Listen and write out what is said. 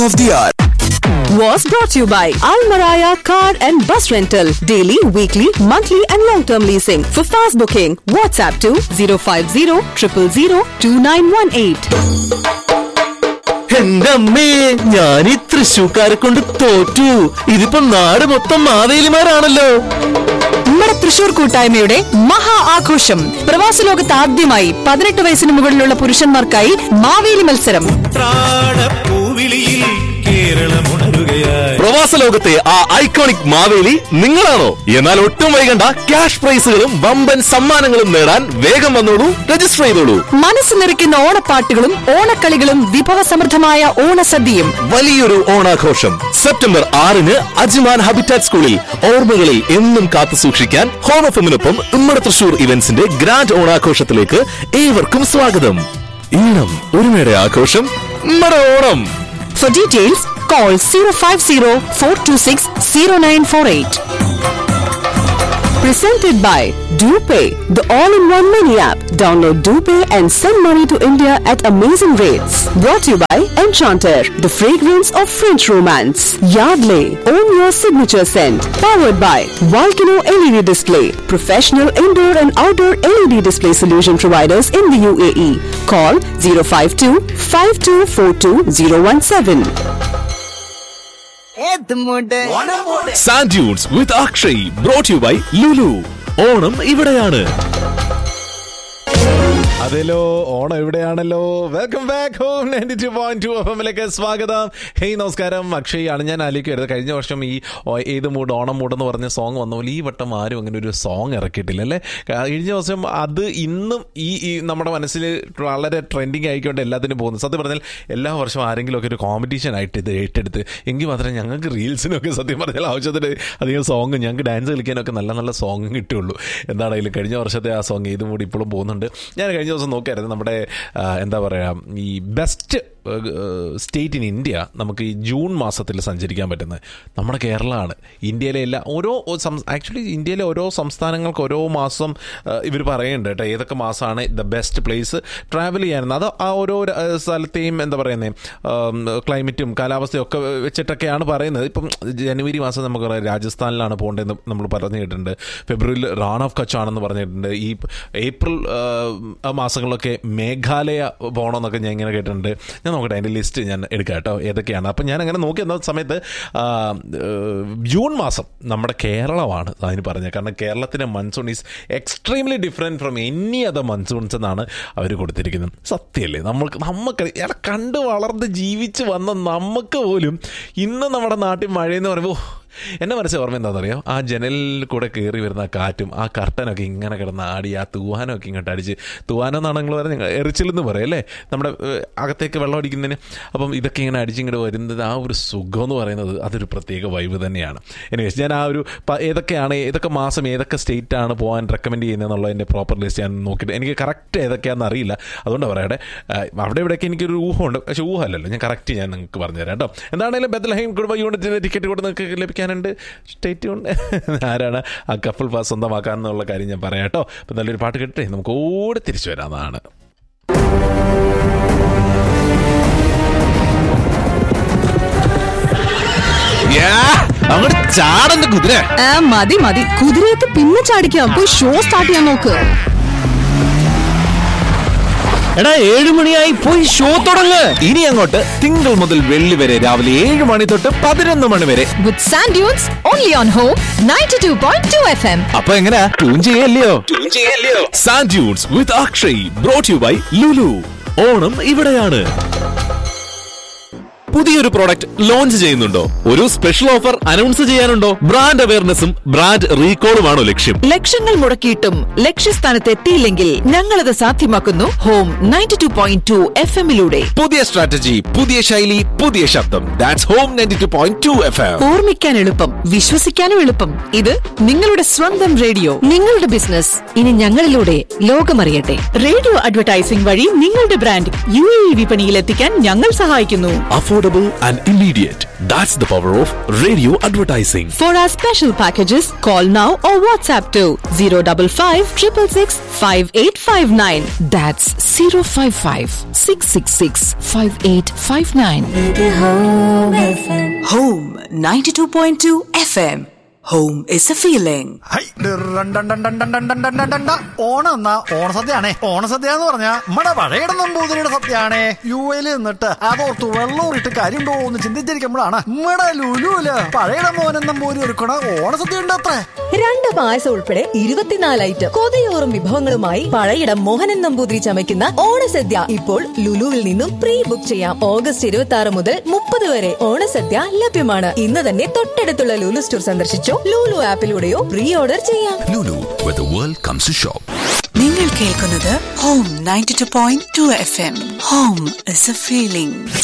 of the hour. was brought to you by Almaraya Car and Bus Rental. Daily, weekly, monthly, and long term leasing. For fast booking, WhatsApp to 050 000 2918. എന്റെ അമ്മേ ഞാൻ ഈ തൃശ്ശൂക്കാരെ കൊണ്ട് തോറ്റു ഇതിപ്പോ നാട് മൊത്തം മാവേലിമാരാണല്ലോ നമ്മുടെ തൃശൂർ കൂട്ടായ്മയുടെ മഹാ ആഘോഷം പ്രവാസ ലോകത്ത് ആദ്യമായി പതിനെട്ട് വയസ്സിന് മുകളിലുള്ള പുരുഷന്മാർക്കായി മാവേലി മത്സരം ത്രാടപ്പൂവിളിയിൽ കേരളമുണരുകയായി പ്രവാസ ലോകത്തെ ആ ഐക്കോണിക് മാവേലി നിങ്ങളാണോ എന്നാൽ ഒട്ടും വൈകണ്ട ക്യാഷ് പ്രൈസുകളും വമ്പൻ സമ്മാനങ്ങളും നേടാൻ വേഗം വന്നോളൂ രജിസ്റ്റർ ചെയ്തോളൂ മനസ്സ് നിറയ്ക്കുന്ന ഓണപ്പാട്ടുകളും ഓണക്കളികളും വിഭവസമൃദ്ധമായ ഓണസദ്യയും വലിയൊരു ഓണാഘോഷം സെപ്റ്റംബർ ആറിന് അജ്മാൻ ഹാബിറ്റാറ്റ് സ്കൂളിൽ ഓർമ്മകളിൽ എന്നും കാത്തു സൂക്ഷിക്കാൻ ഹോം എഫിനൊപ്പം ഉമ്മറ തൃശൂർ ഇവന്റ്സിന്റെ ഗ്രാൻഡ് ഓണാഘോഷത്തിലേക്ക് ഏവർക്കും സ്വാഗതം ഈണം ഒരുമയുടെ ആഘോഷം Ummara Onam For details, call 050 426 0948. Presented by DuPay, the all-in-one mini app. Download DuPay and send money to India at amazing rates. Brought to you by Enchanter, the fragrance of French romance. Yardley, own your signature scent. Powered by Volcano LED Display, professional indoor and outdoor LED display solution providers in the UAE. Call 052 5242 sand dunes with Akshay brought you by Lulu Onam ഇവിടെയാണ് അതെല്ലോ ഓണം എവിടെയാണല്ലോ welcome back home ninety two point two F എമ്മിലേക്ക് സ്വാഗതം hey നമസ്കാരം അക്ഷയ് ആണ് ഞാൻ ആലോചിക്കരുത് കഴിഞ്ഞ വർഷം ഈ ഓ, ഏത് മൂഡ് ഓണം മൂഡ് എന്ന് പറഞ്ഞ സോങ് വന്ന പോലെ ഈ വട്ടം ആരും അങ്ങനെ ഒരു സോങ് ഇറക്കിയിട്ടില്ല അല്ലേ കഴിഞ്ഞ ദിവസം അത് ഇന്നും ഈ ഈ നമ്മുടെ മനസ്സിൽ വളരെ ട്രെൻഡിങ് ആയിക്കൊണ്ട് എല്ലാത്തിനും പോകുന്നു സത്യം പറഞ്ഞാൽ എല്ലാ വർഷവും ആരെങ്കിലും ഒക്കെ ഒരു കോമ്പറ്റീഷൻ ആയിട്ട് ഇത് ഏറ്റെടുത്ത് എങ്കിൽ മാത്രമേ ഞങ്ങൾക്ക് റീൽസിനൊക്കെ സത്യം പറഞ്ഞാൽ ആവശ്യത്തിന് അധികം സോങ് ഞങ്ങൾക്ക് ഡാൻസ് കളിക്കാനൊക്കെ നല്ല നല്ല സോങ് കിട്ടുള്ളൂ എന്താണെങ്കിലും കഴിഞ്ഞ വർഷത്തെ ആ സോങ് ഏത് മൂടി ഇപ്പോഴും പോകുന്നുണ്ട് ഞാൻ കഴിഞ്ഞ ദിവസം നോക്കിയായിരുന്നു നമ്മുടെ ആ, എന്താ പറയുക ഈ ബെസ്റ്റ് സ്റ്റേറ്റ് ഇൻ ഇന്ത്യ നമുക്ക് ഈ ജൂൺ മാസത്തിൽ സഞ്ചരിക്കാൻ പറ്റുന്നത് നമ്മുടെ കേരളമാണ് ഇന്ത്യയിലെ എല്ലാ ഓരോ ആക്ച്വലി ഇന്ത്യയിലെ ഓരോ സംസ്ഥാനങ്ങൾക്ക് ഓരോ മാസം ഇവർ പറയുന്നുണ്ട് കേട്ടോ ഏതൊക്കെ മാസമാണ് ദ ബെസ്റ്റ് പ്ലേസ് ട്രാവൽ ചെയ്യാനെന്ന് അത് ആ ഓരോ ര- ആ, സ്ഥലത്തെയും എന്താ പറയുന്നത് ക്ലൈമറ്റും കാലാവസ്ഥയും ഒക്കെ വെച്ചിട്ടൊക്കെയാണ് പറയുന്നത് ഇപ്പം ജനുവരി മാസം നമുക്ക് പറയാം രാജസ്ഥാനിലാണ് പോകേണ്ടതെന്ന് നമ്മൾ പറഞ്ഞു കേട്ടിട്ടുണ്ട് ഫെബ്രുവരിയിൽ റാൺ ഓഫ് കച്ച് ആണെന്ന് പറഞ്ഞിട്ടുണ്ട് ഈ ഏപ്രിൽ ആ, ആ മാസങ്ങളിലൊക്കെ മേഘാലയ പോകണമെന്നൊക്കെ ഞാൻ ഇങ്ങനെ കേട്ടിട്ടുണ്ട് ഞാൻ നോക്കട്ടെ അതിൻ്റെ ലിസ്റ്റ് ഞാൻ എടുക്കാം കേട്ടോ ഏതൊക്കെയാണ് അപ്പം ഞാൻ അങ്ങനെ നോക്കി വന്ന സമയത്ത് ആ, ഏഹ്, ജൂൺ മാസം നമ്മുടെ കേരളമാണ് അതിന് പറഞ്ഞത് കാരണം കേരളത്തിൻ്റെ monsoon is extremely different from any other monsoons എന്നാണ് അവർ കൊടുത്തിരിക്കുന്നത് സത്യമല്ലേ നമ്മൾക്ക് നമുക്ക് എടാ കണ്ട് വളർന്ന് ജീവിച്ച് വന്ന നമുക്ക് പോലും ഇന്ന് നമ്മുടെ നാട്ടിൽ മഴയെന്ന് പറയുമ്പോൾ എന്നെ മനസ്സിൽ ഓർമ്മ എന്താണെന്നറിയോ ആ ജനലിൽ കൂടെ കയറി വരുന്ന ആ കാറ്റും ആ കർട്ടനൊക്കെ ഇങ്ങനെ കിടന്ന് ആടി ആ തൂവാനമൊക്കെ ഇങ്ങോട്ട് അടിച്ച് തൂവാനം എന്നാണ് നിങ്ങൾ പറയുന്നത് എറിച്ചിലെന്ന് പറയും അല്ലേ നമ്മുടെ ഏഹ്, അകത്തേക്ക് വെള്ളം അടിക്കുന്നതിന് അപ്പം ഇതൊക്കെ ഇങ്ങനെ അടിച്ചിങ്ങോട്ട് വരുന്നത് ആ ഒരു സുഖം എന്ന് പറയുന്നത് അതൊരു പ്രത്യേക വൈബ് തന്നെയാണ് എനിവേസ് ഞാൻ ആ ഒരു പ- ഏതൊക്കെയാണ് ഏതൊക്കെ മാസം ഏതൊക്കെ സ്റ്റേറ്റ് ആണ് പോകാൻ റെക്കമെൻഡ് ചെയ്യുന്നത് എന്നുള്ളതിൻ്റെ പ്രോപ്പർ ലിസ്റ്റ് ഞാൻ നോക്കിയിട്ട് എനിക്ക് കറക്റ്റ് ഏതൊക്കെയാണെന്ന് അറിയില്ല അതുകൊണ്ട് പറയട്ടെ ഏഹ്, അവിടെ ഇവിടെയൊക്കെ എനിക്കൊരു ഊഹമുണ്ട് പക്ഷേ ഊഹമല്ലല്ലോ ഞാൻ കറക്റ്റ് ഞാൻ നിങ്ങൾക്ക് പറഞ്ഞുതരാം കേട്ടോ എന്താണെങ്കിലും ബദൽഹൈം കുടുംബ യൂണിറ്റിൻ്റെ ടിക്കറ്റ് കൂടെ നിങ്ങൾക്ക് ലഭിക്കാനുണ്ട് സ്റ്റേറ്റ് യൂൺ ആരാണ് ആ കപ്പിൾ പാസ് സ്വന്തമാക്കാമെന്നുള്ള കാര്യം ഞാൻ പറയാം കേട്ടോ അപ്പം നല്ലൊരു പാട്ട് കേട്ടിട്ടേ നമുക്ക് ഓടി തിരിച്ചു വരാമെന്നാണ് അങ്ങോട്ട് ചാടന്റെ കുതിര മതി മതി കുതിരയൊക്കെ പിന്നെ ചാടിക്കാം പോയി ഷോ സ്റ്റാർട്ട് ചെയ്യാൻ നോക്ക് എടാ ഏഴു മണിയായി പോയി ഷോ തുടങ്ങ് ഇനി അങ്ങോട്ട് തിങ്കൾ മുതൽ വെള്ളി വരെ രാവിലെ ഏഴ് മണി തൊട്ട് പതിനൊന്ന് മണി വരെ with sand dunes only on home 92.2 FM അപ്പൊ എങ്ങനെയാ ട്യൂൺ ചെയ്യല്ലയോ sand dunes with Akshay brought you by Lulu Onam ഇവിടെയാണ് പുതിയൊരു പ്രോഡക്റ്റ് ലോഞ്ച് ചെയ്യുന്നുണ്ടോ ഒരു സ്പെഷ്യൽ ഓഫർ അനൗൺസ് ചെയ്യാനുണ്ടോ ബ്രാൻഡ് അവയർനെസ്സും ബ്രാൻഡ് റീകോളുമാണോ ലക്ഷ്യം ലക്ഷങ്ങൾ മുടക്കിയിട്ടും ലക്ഷ്യസ്ഥാനത്ത് എത്തിയില്ലെങ്കിൽ ഞങ്ങളത് സാധ്യമാക്കുന്നു home ninety two point two F എമ്മിലൂടെ പുതിയ സ്ട്രാറ്റജി പുതിയ ശൈലി പുതിയ ശബ്ദം that's home ninety two point two F M ഓർമ്മിക്കാൻ എളുപ്പം വിശ്വസിക്കാനും എളുപ്പം ഇത് നിങ്ങളുടെ സ്വന്തം റേഡിയോ നിങ്ങളുടെ ബിസിനസ് ഇനി ഞങ്ങളിലൂടെ ലോകമറിയട്ടെ റേഡിയോ അഡ്വർടൈസിംഗ് വഴി നിങ്ങളുടെ ബ്രാൻഡ് യു എ വിപണിയിൽ എത്തിക്കാൻ ഞങ്ങൾ സഹായിക്കുന്നു affordable affordable and immediate. That's the power of radio advertising. For our special packages, call now or WhatsApp to 055 666 5859. That's 055 666 5859. Home 92.2 FM. Home is a feeling. Hi, ഡിറണ്ടണ്ടണ്ടണ്ടണ്ടണ്ടണ്ടണ്ടണ്ട. ഓണം എന്നാ ഓണസദ്യയാണേ ഓണസദ്യ എന്ന് പറഞ്ഞാ നമ്മടെ പഴയുടെ നമ്പൂതിരിയുടെ സദ്യയാണേ യു എയിൽ നിന്നിട്ട് അതോർത്ത് വെള്ളൂറിട്ട് കാര്യമുണ്ടോ എന്ന് ചിന്തിച്ചിരിക്കുമ്പോഴാണ് നമ്മടെ ലുലുല് പഴയുടെ മോനൻ നമ്പൂരി ഒരുക്കണ ഓണസദ്യ ഉണ്ട് അത്രേ രണ്ട് പായസം ഉൾപ്പെടെ ഇരുപത്തിനാല് ഐറ്റം കൊതിയോറും വിഭവങ്ങളുമായി പഴയിടം മോഹനൻ നമ്പൂതിരി ചമയ്ക്കുന്ന ഓണസദ്യ ഇപ്പോൾ ലുലുവിൽ നിന്നും പ്രീ ബുക്ക് ചെയ്യാം ഓഗസ്റ്റ് ഇരുപത്തി ആറ് മുതൽ മുപ്പത് വരെ ഓണസദ്യ ലഭ്യമാണ് ഇന്ന് തന്നെ തൊട്ടടുത്തുള്ള ലുലു സ്റ്റോർ സന്ദർശിച്ചോ ലുലു ആപ്പിലൂടെയോ പ്രീ ഓർഡർ ചെയ്യാം Lulu, where the world comes to shop. നിങ്ങൾ കേൾക്കുന്നത് Home 92.2 FM. Home is a feeling.